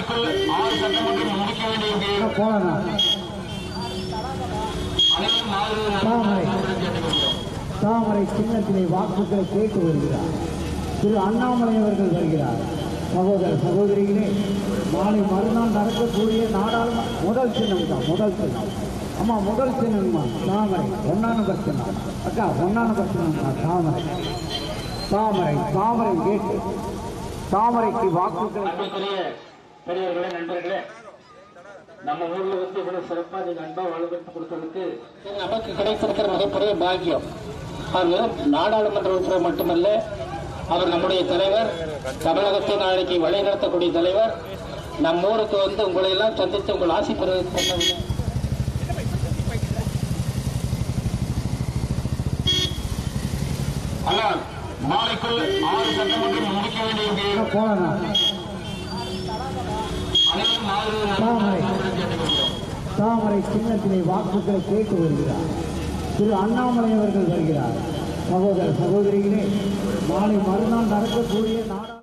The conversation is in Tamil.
மாலைக்குள் ஆறு சட்டமன்றம் முடிக்க வேண்டிய போலண்ணா அனைவரும் மாறுவது தாமரை கேட்டுக்கொள்கிறோம் தாமரை சின்னத்திலே வாக்குகளை கேட்டு வருகிறார் திரு அண்ணாமலை அவர்கள் வருகிறார் சகோதர சகோதரிகளே நாளை மறுநாள் நடக்கக்கூடிய நாடாளுமன்ற முதல் சின்னம் தான் முதல் சின்னம் அம்மா முதல் சின்னம்மா தாமரை ஒன்னா நம்பர் சின்னம் அக்கா ஒன்னா நம்பர் சின்னம்மா தாமரை தாமரை தாமரை கேட்டு தாமரைக்கு வாக்குகளை அன்புக்குரிய பெரியவர்களே நண்பர்களே நம்ம ஊர்ல வந்து இவ்வளவு சிறப்பா நீங்க அன்பா வலுவெடுத்து கொடுத்ததுக்கு நமக்கு கிடைத்திருக்கிற மிகப்பெரிய பாக்கியம் அவர் நாடாளுமன்ற உறுப்பினர் மட்டுமல்ல அவர் நம்முடைய தலைவர் தமிழகத்தை நாளைக்கு வழிநடத்தக்கூடிய தலைவர் நம்ம ஊருக்கு வந்து உங்களை எல்லாம் சந்தித்து உங்கள் ஆசி பெறுவதற்கு சொன்னது ஆனால் நாளைக்குள் ஆறு சட்டமன்றம் முடிக்க வேண்டிய போலண்ணா அனைவரும் மாறுவது தாமரை கேட்டுக்கொள்கிறோம் தாமரை சின்னத்திலே வாக்குகளை கேட்டு வருகிறார் திரு அண்ணாமலை அவர்கள் வருகிறார் சகோதர சகோதரிகளே நாளை மறுநாள் நடக்கக்கூடிய நாடா